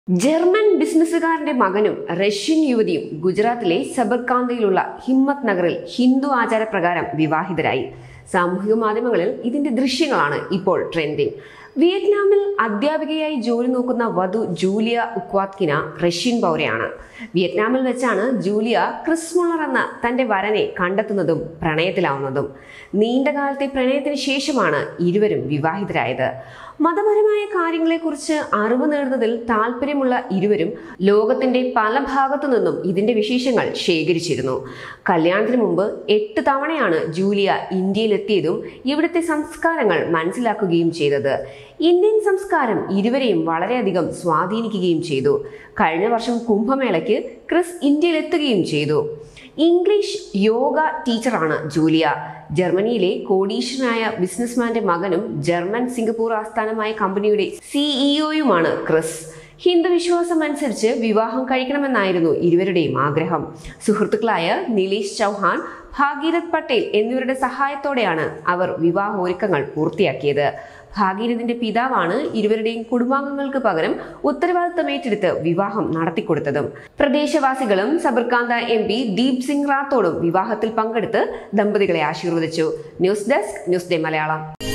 German ബിസിനസ്സുകാരന്റെ മകനും Russian യുവതിയും ഗുജറാത്തിലെ സബർകാന്തയിലുള്ള ഹിമ്മത്ത് നഗറിൽ ഹിന്ദു ആചാരപ്രകാരം വിവാഹിതരായി സാമൂഹിക മാധ്യമങ്ങളിൽ ഇതിന്റെ ദൃശ്യങ്ങളാണ് ഇപ്പോൾ ട്രെൻഡിങ് വിയറ്റ്നാമിൽ അധ്യാപികയായി ജോലി നോക്കുന്ന വധു ജൂലിയ ഉക്വാത്കിന റഷ്യൻ പൗരയാണ് വിയറ്റ്നാമിൽ വെച്ചാണ് ജൂലിയ ക്രിസ് മുള്ളർ എന്ന തന്റെ വരനെ കണ്ടെത്തുന്നതും പ്രണയത്തിലാവുന്നതും നീണ്ടകാലത്തെ പ്രണയത്തിന് ശേഷമാണ് ഇരുവരും വിവാഹിതരായത് മതപരമായ കാര്യങ്ങളെക്കുറിച്ച് അറിവ് നേടുന്നതിൽ താല്പര്യമുള്ള ഇരുവരും ലോകത്തിന്റെ പല ഭാഗത്തു നിന്നും ഇതിന്റെ വിശേഷങ്ങൾ ശേഖരിച്ചിരുന്നു കല്യാണത്തിന് മുമ്പ് എട്ട് തവണയാണ് ജൂലിയ ഇന്ത്യയിലെത്തിയതും ഇവിടുത്തെ സംസ്കാരങ്ങൾ മനസ്സിലാക്കുകയും ചെയ്തത് ഇന്ത്യൻ സംസ്കാരം ഇരുവരെയും വളരെയധികം സ്വാധീനിക്കുകയും ചെയ്തു കഴിഞ്ഞ വർഷം കുംഭമേളയ്ക്ക് ക്രിസ് ഇന്ത്യയിലെത്തുകയും ചെയ്തു ഇംഗ്ലീഷ് യോഗ ടീച്ചറാണ് ജൂലിയ ജർമ്മനിയിലെ കോടീശ്വരനായ ബിസിനസ്മാന്റെ മകനും ജർമ്മൻ സിംഗപ്പൂർ ആസ്ഥാനമായ കമ്പനിയുടെ സിഇഒയുമാണ് ക്രിസ് ഹിന്ദു വിശ്വാസം അനുസരിച്ച് വിവാഹം കഴിക്കണമെന്നായിരുന്നു ഇരുവരുടെയും ആഗ്രഹം സുഹൃത്തുക്കളായ നിലേഷ് ചൗഹാൻ ഭാഗീരഥ് പട്ടേൽ എന്നിവരുടെ സഹായത്തോടെയാണ് അവർ വിവാഹ ഒരുക്കങ്ങൾ പൂർത്തിയാക്കിയത് ഭാഗീരഥിന്റെ പിതാവാണ് ഇരുവരുടെയും കുടുംബാംഗങ്ങൾക്ക് പകരം ഉത്തരവാദിത്തം ഏറ്റെടുത്ത് വിവാഹം നടത്തിക്കൊടുത്തതും പ്രദേശവാസികളും സബർകാന്ത എം പി ദീപ് സിംഗ് റാത്തോടും വിവാഹത്തിൽ പങ്കെടുത്ത് ദമ്പതികളെ ആശീർവദിച്ചു news desk news day Malayalam